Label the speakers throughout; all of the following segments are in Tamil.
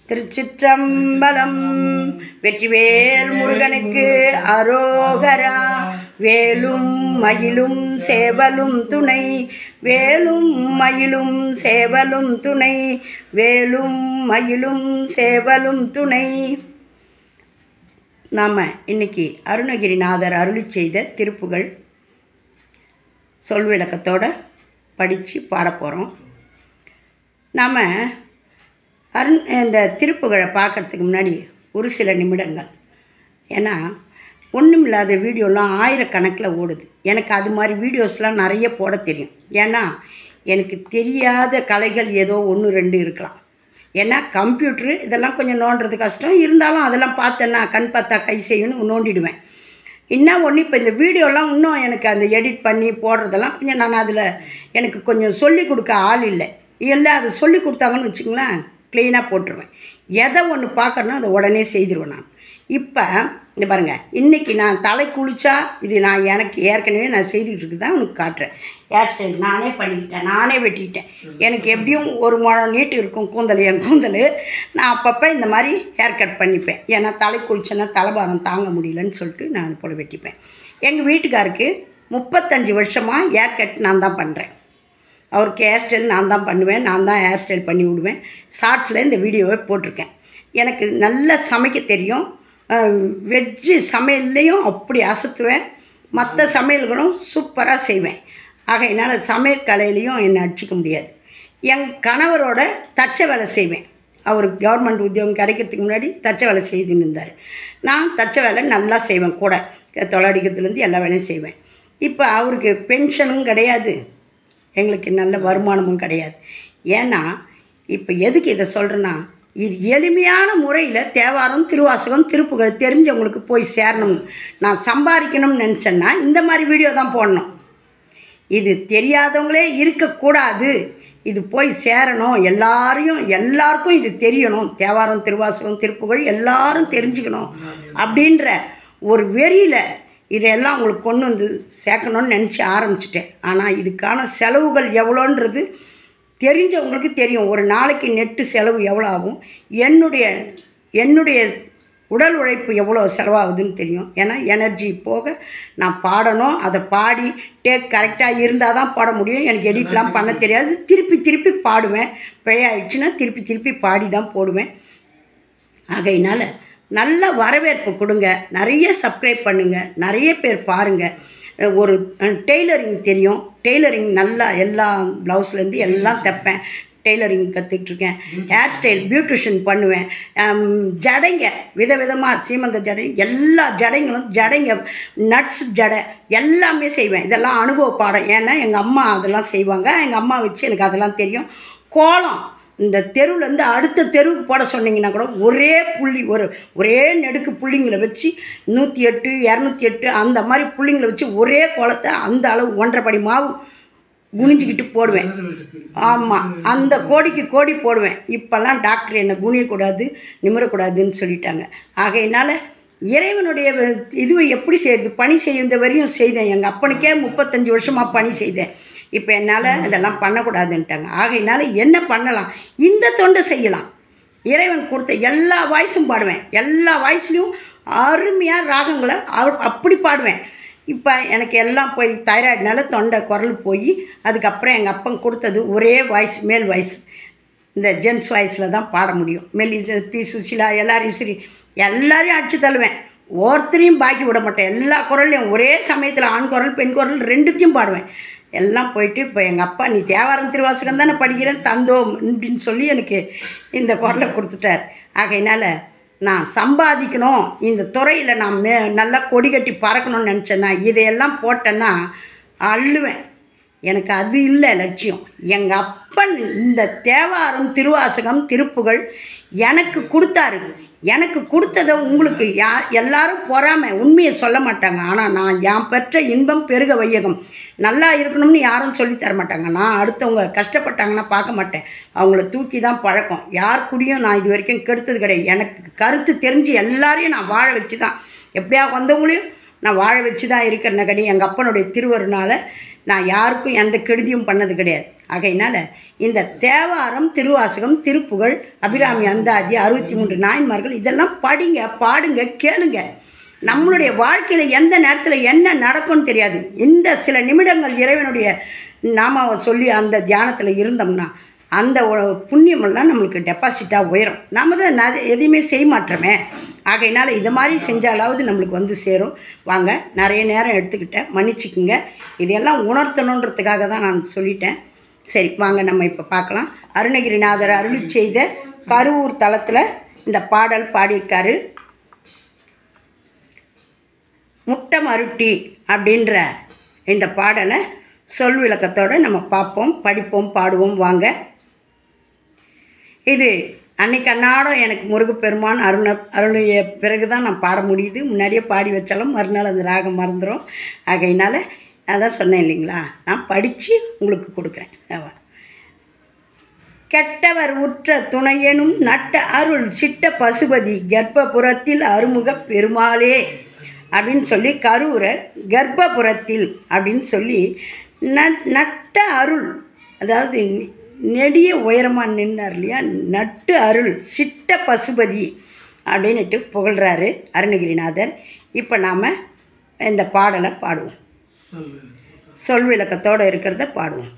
Speaker 1: திருச்சிற்றம்பலம் வெற்றிவேல் முருகனுக்கு அரோகரா வேலும் மயிலும் சேவலும் துணை வேலும் மயிலும் சேவலும் துணை வேலும் மயிலும் சேவலும் துணை நாம் இன்னைக்கு அருணகிரிநாதர் அருளி செய்த திருப்புகள் சொல் விளக்கத்தோட படித்து பாடப் போகிறோம் நாம் அருண் இந்த திருப்புகழை பார்க்கறதுக்கு முன்னாடி ஒரு சில நிமிடங்கள் ஏன்னா ஒன்றும் இல்லாத வீடியோலாம் ஆயிரக்கணக்கில் ஓடுது எனக்கு அது மாதிரி வீடியோஸ்லாம் நிறைய போட தெரியும் ஏன்னா எனக்கு தெரியாத கலைகள் ஏதோ ஒன்று ரெண்டு இருக்கலாம் ஏன்னா கம்ப்யூட்ரு இதெல்லாம் கொஞ்சம் நோண்டுறது கஷ்டம் இருந்தாலும் அதெல்லாம் பார்த்தேன்னா கண் பார்த்தா கை செய்யணும் நோண்டிடுவேன் இன்னும் ஒன்று இப்போ இந்த வீடியோலாம் இன்னும் எனக்கு அந்த எடிட் பண்ணி போடுறதெல்லாம் கொஞ்சம் நான் அதில் எனக்கு கொஞ்சம் சொல்லி கொடுக்க ஆள் இல்லை இல்லை அதை சொல்லி கொடுத்தாங்கன்னு வச்சுங்களேன் க்ளீனாக போட்டுருவேன் எதை ஒன்று பார்க்குறனோ அதை உடனே செய்திருவேன் நான் இப்போ இந்த பாருங்கள் இன்றைக்கி நான் தலை குளிச்சா இது நான் எனக்கு ஏற்கனவே நான் செய்துக்கிட்டு இருக்கு தான் உனக்கு காட்டுறேன் ஹேர் ஸ்டைல் நானே பண்ணிக்கிட்டேன் நானே வெட்டிக்கிட்டேன் எனக்கு எப்படியும் ஒரு முழம் நீட்டு இருக்கும் கூந்தல் என் கூந்தல் நான் அப்பப்போ இந்த மாதிரி ஹேர் கட் பண்ணிப்பேன் ஏன்னா தலை குளிச்சேன்னா தலைபாரம் தாங்க முடியலன்னு சொல்லிட்டு நான் அது போல் வெட்டிப்பேன் எங்கள் வீட்டுக்காருக்கு முப்பத்தஞ்சு வருஷமாக ஹேர் கட் நான் தான் பண்ணுறேன் அவருக்கு ஹேர் ஸ்டைல் நான் தான் பண்ணுவேன் நான் தான் ஹேர் ஸ்டைல் பண்ணி விடுவேன் ஷார்ட்ஸில் இந்த வீடியோவை போட்டிருக்கேன் எனக்கு நல்லா சமைக்க தெரியும் வெஜ்ஜு சமையல்லையும் அப்படி அசத்துவேன் மற்ற சமையல்களும் சூப்பராக செய்வேன் ஆகையினால் சமையல் கலையிலையும் என்னை அடிச்சிக்க முடியாது என் கணவரோட தச்ச வேலை செய்வேன் அவர் கவர்மெண்ட் உத்தியோகம் கிடைக்கிறதுக்கு முன்னாடி தச்ச வேலை செய்துன்னு இருந்தார் நான் தச்ச வேலை நல்லா செய்வேன் கூட தொலைடிக்கிறதுலேருந்து எல்லா வேலையும் செய்வேன் இப்போ அவருக்கு பென்ஷனும் கிடையாது எங்களுக்கு நல்ல வருமானமும் கிடையாது ஏன்னா இப்போ எதுக்கு இதை சொல்கிறேன்னா இது எளிமையான முறையில் தேவாரம் திருவாசகம் திருப்புகள் தெரிஞ்சவங்களுக்கு போய் சேரணும் நான் சம்பாதிக்கணும்னு நினச்சேன்னா இந்த மாதிரி வீடியோ தான் போடணும் இது தெரியாதவங்களே இருக்கக்கூடாது இது போய் சேரணும் எல்லாரையும் எல்லாருக்கும் இது தெரியணும் தேவாரம் திருவாசகம் திருப்புகள் எல்லாரும் தெரிஞ்சுக்கணும் அப்படின்ற ஒரு வெறியில் இதையெல்லாம் உங்களுக்கு கொண்டு வந்து சேர்க்கணும்னு நினச்சி ஆரம்பிச்சிட்டேன் ஆனால் இதுக்கான செலவுகள் எவ்வளோன்றது தெரிஞ்சவங்களுக்கு தெரியும் ஒரு நாளைக்கு நெட்டு செலவு எவ்வளோ ஆகும் என்னுடைய என்னுடைய உடல் உழைப்பு எவ்வளோ செலவாகுதுன்னு தெரியும் ஏன்னா எனர்ஜி போக நான் பாடணும் அதை பாடி டேக் கரெக்டாக இருந்தால் தான் பாட முடியும் எனக்கு எடிட்லாம் பண்ண தெரியாது திருப்பி திருப்பி பாடுவேன் பிழையாயிடுச்சுன்னா திருப்பி திருப்பி பாடி தான் போடுவேன் ஆகையினால் நல்ல வரவேற்பு கொடுங்க நிறைய சப்ஸ்கிரைப் பண்ணுங்கள் நிறைய பேர் பாருங்கள் ஒரு டெய்லரிங் தெரியும் டெய்லரிங் நல்லா எல்லா ப்ளவுஸ்லேருந்து எல்லாம் தைப்பேன் டெய்லரிங் கற்றுட்ருக்கேன் ஹேர் ஸ்டைல் பியூட்டிஷியன் பண்ணுவேன் ஜடைங்க விதவிதமாக சீமந்த ஜடை எல்லா ஜடைங்களும் ஜடைங்க நட்ஸ் ஜடை எல்லாமே செய்வேன் இதெல்லாம் அனுபவ பாடம் ஏன்னா எங்கள் அம்மா அதெல்லாம் செய்வாங்க எங்கள் அம்மா வச்சு எனக்கு அதெல்லாம் தெரியும் கோலம் இந்த தெருவுலேருந்து அடுத்த தெருவுக்கு போட சொன்னீங்கன்னா கூட ஒரே புள்ளி ஒரு ஒரே நெடுக்கு புள்ளிங்களை வச்சு நூற்றி எட்டு இரநூத்தி எட்டு அந்த மாதிரி புள்ளிங்களை வச்சு ஒரே கோலத்தை அந்த அளவு ஒன்றரை படி மாவு குனிஞ்சிக்கிட்டு போடுவேன் ஆமாம் அந்த கோடிக்கு கோடி போடுவேன் இப்போல்லாம் டாக்டர் என்னை குனியக்கூடாது நிமிரக்கூடாதுன்னு சொல்லிட்டாங்க ஆகையினால் இறைவனுடைய இதுவை எப்படி செய்கிறது பணி செய்த வரையும் செய்தேன் எங்கள் அப்பனுக்கே முப்பத்தஞ்சு வருஷமாக பணி செய்தேன் இப்போ என்னால் இதெல்லாம் பண்ணக்கூடாதுன்ட்டாங்க ஆகையினால என்ன பண்ணலாம் இந்த தொண்டை செய்யலாம் இறைவன் கொடுத்த எல்லா வாய்ஸும் பாடுவேன் எல்லா வாய்ஸ்லேயும் அருமையாக ராகங்களை அப்படி பாடுவேன் இப்போ எனக்கு எல்லாம் போய் தைராய்டுனால தொண்டை குரல் போய் அதுக்கப்புறம் எங்கள் அப்பன் கொடுத்தது ஒரே வாய்ஸ் மேல் வாய்ஸ் இந்த ஜென்ஸ் வாய்ஸில் தான் பாட முடியும் மெல்லி பி சுசிலா எல்லாரையும் சரி எல்லாரையும் அடிச்சு தள்ளுவேன் ஒருத்தரையும் பாக்கி விட மாட்டேன் எல்லா குரல்லையும் ஒரே சமயத்தில் ஆண் குரல் பெண் குரல் ரெண்டுத்தையும் பாடுவேன் எல்லாம் போயிட்டு இப்போ எங்கள் அப்பா நீ தேவாரம் திருவாசகம் தானே படிக்கிறேன் தந்தோம் அப்படின்னு சொல்லி எனக்கு இந்த குரலை கொடுத்துட்டார் ஆகையினால் நான் சம்பாதிக்கணும் இந்த துறையில் நான் மே நல்லா கொடி கட்டி பறக்கணும்னு நினச்சேன்னா இதையெல்லாம் போட்டேன்னா அள்ளுவேன் எனக்கு அது இல்லை லட்சியம் எங்கள் அப்பன் இந்த தேவாரம் திருவாசகம் திருப்புகள் எனக்கு கொடுத்தாரு எனக்கு கொடுத்ததை உங்களுக்கு யா எல்லாரும் பொறாமை உண்மையை சொல்ல மாட்டாங்க ஆனால் நான் என் பெற்ற இன்பம் பெருக வையகம் நல்லா இருக்கணும்னு யாரும் சொல்லி தர மாட்டாங்க நான் அடுத்தவங்க கஷ்டப்பட்டாங்கன்னா பார்க்க மாட்டேன் அவங்கள தூக்கி தான் பழக்கம் யார் கூடயும் நான் இது வரைக்கும் கெடுத்தது கிடையாது எனக்கு கருத்து தெரிஞ்சு எல்லாரையும் நான் வாழ வச்சு தான் எப்படியா வந்தவங்களையும் நான் வாழ வச்சு தான் இருக்கிற கடி எங்கள் அப்பனுடைய திருவருனால நான் யாருக்கும் எந்த கெடுதியும் பண்ணது கிடையாது ஆகையினால இந்த தேவாரம் திருவாசகம் திருப்புகழ் அபிராமி அந்தாதி அறுபத்தி மூன்று நாயன்மார்கள் இதெல்லாம் படிங்க பாடுங்க கேளுங்க நம்மளுடைய வாழ்க்கையில் எந்த நேரத்தில் என்ன நடக்கும்னு தெரியாது இந்த சில நிமிடங்கள் இறைவனுடைய நாம சொல்லி அந்த தியானத்தில் இருந்தோம்னா அந்த ஒ- புண்ணியமெல்லாம் நம்மளுக்கு டெபாசிட்டாக உயரும் நம்ம தான் நத- எதையுமே செய்ய மாட்டோமே ஆகையினால இது மாதிரி செஞ்சாலாவது நம்மளுக்கு வந்து சேரும் வாங்க நிறைய நேரம் எடுத்துக்கிட்டேன் மன்னிச்சுக்குங்க இதெல்லாம் உணர்த்தணுன்றதுக்காக தான் நான் சொல்லிட்டேன் சரி வாங்க நம்ம இப்போ பார்க்கலாம் அருணகிரிநாதர் அருளி செய்த கருவூர் தலத்தில் இந்த பாடல் பாடியிருக்காரு முட்டை மருட்டி அப்படின்ற இந்த பாடலை சொல் விளக்கத்தோடு நம்ம பார்ப்போம் படிப்போம் பாடுவோம் வாங்க இது அன்னைக்கு அன்னாடம் எனக்கு முருகப்பெருமான் அருண அருளிய பிறகு தான் நான் பாட முடியுது முன்னாடியே பாடி வச்சாலும் மறுநாள் அந்த ராகம் மறந்துடும் ஆகையினால அதான் சொன்னேன் இல்லைங்களா நான் படித்து உங்களுக்கு கொடுக்குறேன் ஆமா. கெட்டவர் உற்ற துணையெனும் நட்ட அருள் சிட்ட பசுபதி கர்ப்பபுரத்தில் அருமுக பெருமாளே அப்படின்னு சொல்லி கரூரை கர்ப்பபுரத்தில் அப்படின்னு சொல்லி நட் நட்ட அருள் அதாவது நெ- நெடிய உயரமாக நின்றார் இல்லையா நட்டு அருள் சிட்ட பசுபதி அப்படின்னுட்டு புகழ்கிறாரு அருணகிரிநாதர் இப்போ நாம் இந்த பாடலை பாடுவோம் சொல் விளக்கத்தோடு இருக்கிறத பாடுவோம்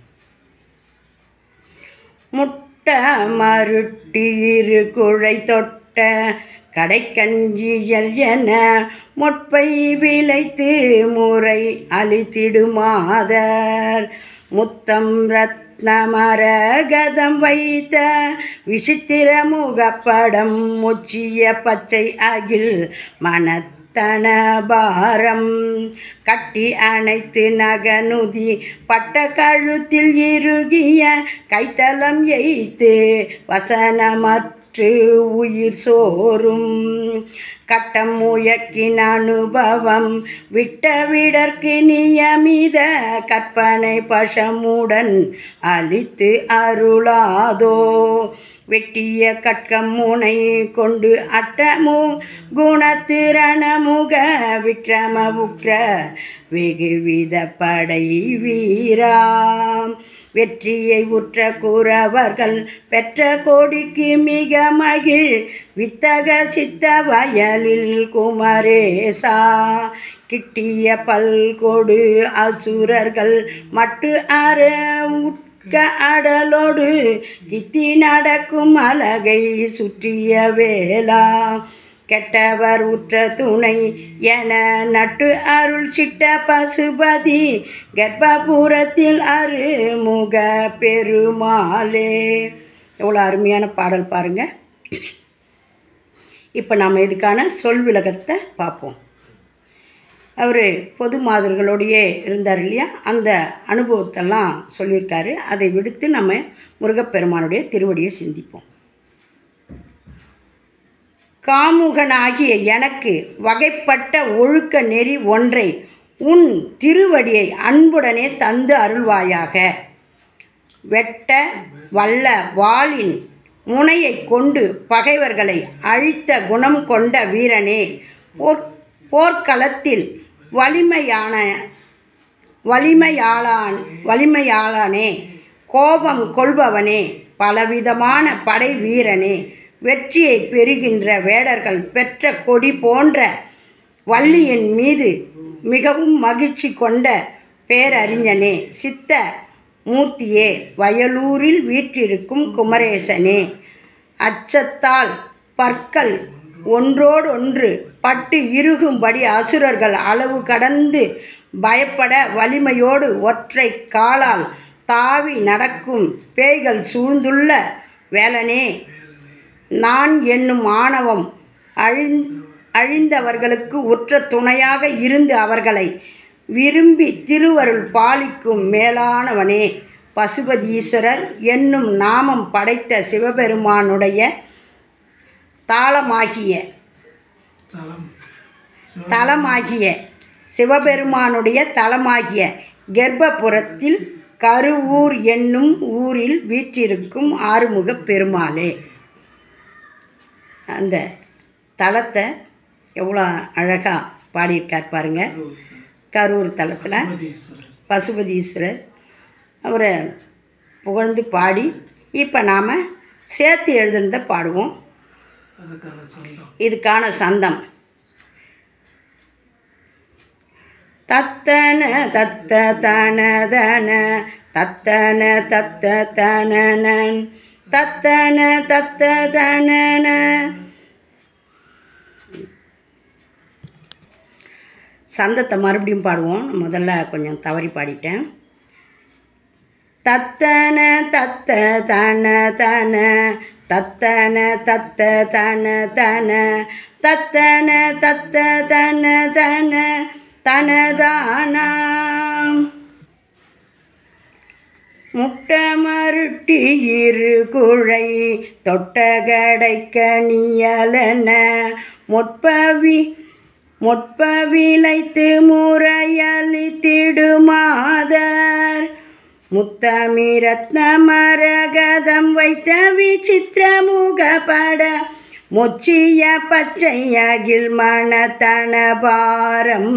Speaker 1: முட்ட மருட்டி இரு குழை தொட்ட கடைக்கஞ்சியல் என மொட்பை விளைத்து முறை அழித்திடுமாதர் முத்தம் ரத்னமர கதம் வைத்த விசித்திர முகப்படம் முச்சிய பச்சை அகில் மனத்தன பாரம் கட்டி அணைத்து நகனுதி பட்ட கழுத்தில் இறுகிய கைத்தலம் எய்த்து வசனமற்று உயிர் சோறும் கட்டம் முயக்கின் அனுபவம் விட்ட விடற்கு நியமித கற்பனை பஷமுடன் அளித்து அருளாதோ வெட்டிய கட்கம் முனை கொண்டு அட்டமு குணத்திரணமுக விக்ரம உக்ர வெகுவித படை வீரா வெற்றியை உற்ற கூறவர்கள் பெற்ற கோடிக்கு மிக மகிழ் வித்தக சித்த வயலில் குமரேசா கிட்டிய பல்கொடு அசுரர்கள் மட்டு அற உட்க அடலோடு தித்தி நடக்கும் அலகை சுற்றிய வேளா கெட்டவர் உற்ற துணை என நட்டு அருள் சிட்ட பசுபதி கர்ப்பபுரத்தில் அருமுக பெருமாளே எவ்வளோ அருமையான பாடல் பாருங்க இப்போ நாம் இதுக்கான சொல் விளக்கத்தை பார்ப்போம் அவர் பொது மாதர்களோடையே இருந்தார் இல்லையா அந்த அனுபவத்தெல்லாம் சொல்லியிருக்காரு அதை விடுத்து நம்ம முருகப்பெருமானுடைய திருவடியை சிந்திப்போம் காமுகனாகிய எனக்கு வகைப்பட்ட ஒழுக்க நெறி ஒன்றை உன் திருவடியை அன்புடனே தந்து அருள்வாயாக வெட்ட வல்ல வாளின் முனையை கொண்டு பகைவர்களை அழித்த குணம் கொண்ட வீரனே போர் போர்க்களத்தில் வலிமையான வலிமையாளான் வலிமையாளனே கோபம் கொள்பவனே பலவிதமான படை வீரனே வெற்றியை பெறுகின்ற வேடர்கள் பெற்ற கொடி போன்ற வள்ளியின் மீது மிகவும் மகிழ்ச்சி கொண்ட பேரறிஞனே சித்த மூர்த்தியே வயலூரில் வீற்றிருக்கும் குமரேசனே அச்சத்தால் பற்கள் ஒன்றோடொன்று பட்டு இறுகும்படி அசுரர்கள் அளவு கடந்து பயப்பட வலிமையோடு ஒற்றை காலால் தாவி நடக்கும் பேய்கள் சூழ்ந்துள்ள வேலனே நான் என்னும் ஆணவம் அழிந் அழிந்தவர்களுக்கு உற்ற துணையாக இருந்து அவர்களை விரும்பி திருவருள் பாலிக்கும் மேலானவனே பசுபதீஸ்வரர் என்னும் நாமம் படைத்த சிவபெருமானுடைய தாளமாகிய
Speaker 2: தலம்
Speaker 1: தலமாகிய சிவபெருமானுடைய தலமாகிய கர்ப்பபுரத்தில் கருவூர் என்னும் ஊரில் வீற்றிருக்கும் ஆறுமுகப் பெருமாளே அந்த தலத்தை எவ்வளோ அழகாக பாடியிருக்கார் பாருங்க கரூர் தலத்தில்
Speaker 2: பசுபதீஸ்வரர்
Speaker 1: பசுபதீஸ்வரர் அவரை புகழ்ந்து பாடி இப்போ நாம் சேர்த்து எழுதுனதை பாடுவோம்
Speaker 2: அதுக்கான சொந்தம்
Speaker 1: இதுக்கான சந்தம் தத்தன தத்த தன தன தத்தன தத்த தனனன் தத்தன தத்த தனன சந்தத்தை மறுபடியும் பாடுவோம் முதல்ல கொஞ்சம் தவறி பாடிட்டேன் தத்தன தத்த தன தன தத்தன தத்த தன தன தத்தன தத்த தன தன தனதானாம் முட்ட மருட்டி இரு குழை தொட்டகடைக்க நீயலன முற்பவி முற்பவிளைத்து முறையளித்திடுமாதர் முத்தமிரத்ன மரகதம் வைத்த விசித்திர முகப்பட மொச்சிய பச்சையகில் மணத்தனபாரம்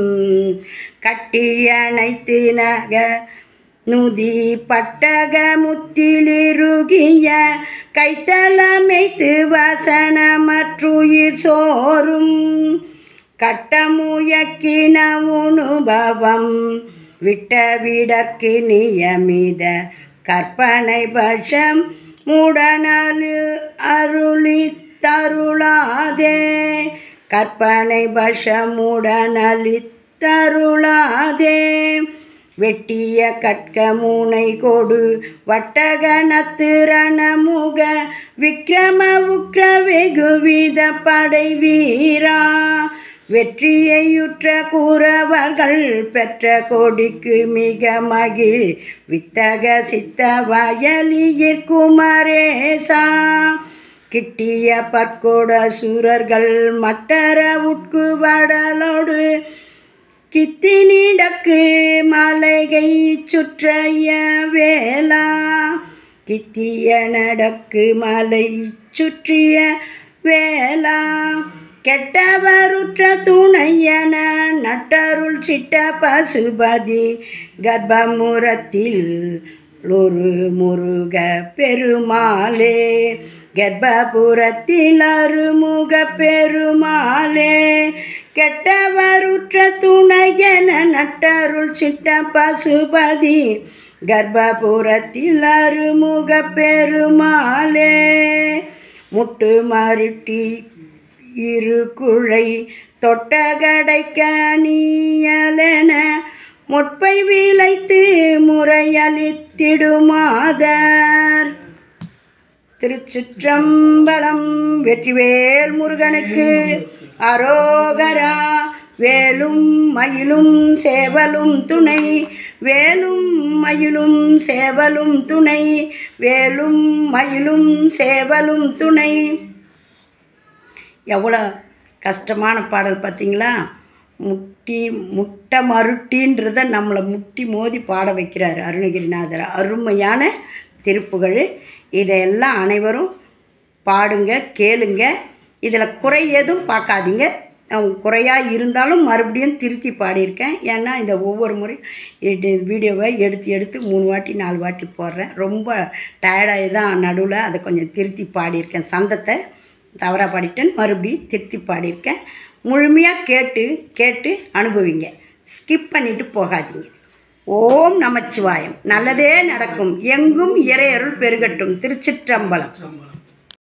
Speaker 1: கட்டியணைத்து நக நுதி பட்டக முத்திலிருகிய கைத்தலமைத்து வசனமற்றுயிர் சோறும் கட்டமுயக்கின உணுபவம் விட்ட விடற்கு நியமித கற்பனை பட்சம் முடனலு அருளி தருளாதே கற்பனை பஷமுடனலி தருளாதே வெட்டிய கட்க மூனை கொடு வட்டகணத்திரணமுக விக்ரம உக்ர வெகுவித படை வீரா வெற்றியையுற்ற கூறவர்கள் பெற்ற கொடிக்கு மிக மகிழ் வித்தக சித்த வயலியிற் குமரேசா கிட்டிய பற்கொட சூரர்கள் மட்டர உட்கு வடலோடு கித்தினிடக்கு மலைகை சுற்றைய வேளா கித்திய நடக்கு மலை சுற்றிய வேளா கெட்டவருற்ற துணையன நட்டருள் சிட்ட பசுபதி கர்ப்பமுரத்தில் ஒரு முருக பெருமாளே கர்ப்பபுரத்தில் அருமுக பெருமாளே கெட்டவருற்ற துணையன நட்டருள் சிட்ட பசுபதி கர்ப்பபுரத்தில் அருமுக பெருமாளே முட்டு மருட்டி இரு குழை தொட்டகடைக்க நீயலென முற்பை விளைத்து முறையளித்திடுமாதர் திருச்சிற்றம்பலம் வெற்றிவேல் முருகனுக்கு அரோகரா வேலும் மயிலும் சேவலும் துணை வேலும் மயிலும் சேவலும் துணை வேலும் மயிலும் சேவலும் துணை எவ்வளோ கஷ்டமான பாடல் பார்த்தீங்களா முட்டி முட்டை மருட்டின்றத நம்மளை முட்டி மோதி பாட வைக்கிறார் அருணகிரிநாதர் அருமையான திருப்புகழ் இதையெல்லாம் அனைவரும் பாடுங்க கேளுங்க இதில் குறை எதுவும் பார்க்காதீங்க அவங்க குறையாக இருந்தாலும் மறுபடியும் திருத்தி பாடியிருக்கேன் ஏன்னா இந்த ஒவ்வொரு முறை இது வீடியோவை எடுத்து எடுத்து மூணு வாட்டி நாலு வாட்டி போடுறேன் ரொம்ப டயர்டாகி தான் நடுவில் அதை கொஞ்சம் திருத்தி பாடியிருக்கேன் சந்தத்தை தவறாக பாடிட்டேன் மறுபடியும் திருத்தி பாடியிருக்கேன் முழுமையாக கேட்டு கேட்டு அனுபவிங்க ஸ்கிப் பண்ணிட்டு போகாதீங்க ஓம் நமச்சிவாயம் நல்லதே நடக்கும் எங்கும் இறையருள் பெருகட்டும் திருச்சிற்றம்பலம்
Speaker 2: ரொம்ப